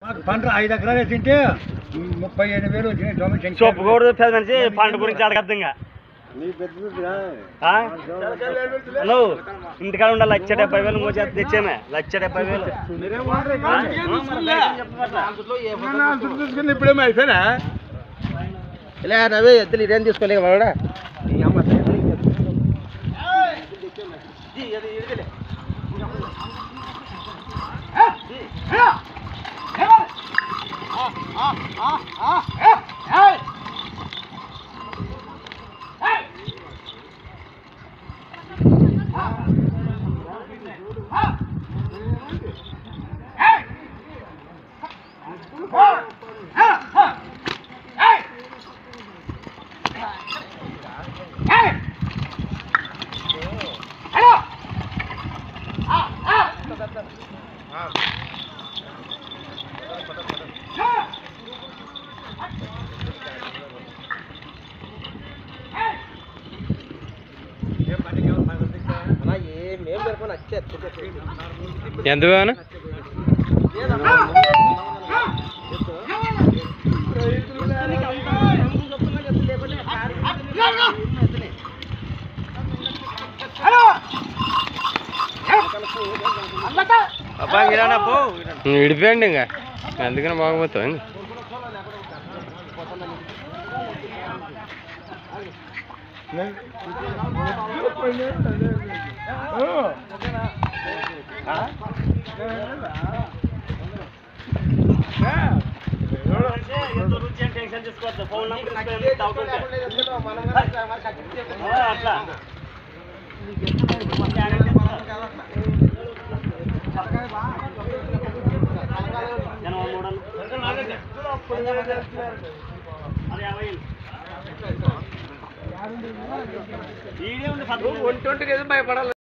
మాకు పంట ఐదు ఎకరాలు వేసింటే ముప్పై ఐదు వేలు వచ్చినాయి దోమ చెప్పకూడదు పెద్ద మనిషి పంట గురించి అడగద్దంగా నువ్వు ఇంటికాడ ఉండాలి లక్ష డెబ్బై వేలు ఇంకో చేత తెచ్చామే లక్ష డెబ్బై వేలు ఇప్పుడేమో అయిపోయినా ఇలా రవి ఎద్దులు ఇదేం తీసుకోలేక వాడా ఏమేం సరిపోయి వచ్చే ఎంత వేను విడిపోయండి ఇంకా అందుకని బాగుపోతాం అట్లా ఒంటి భయపడాలి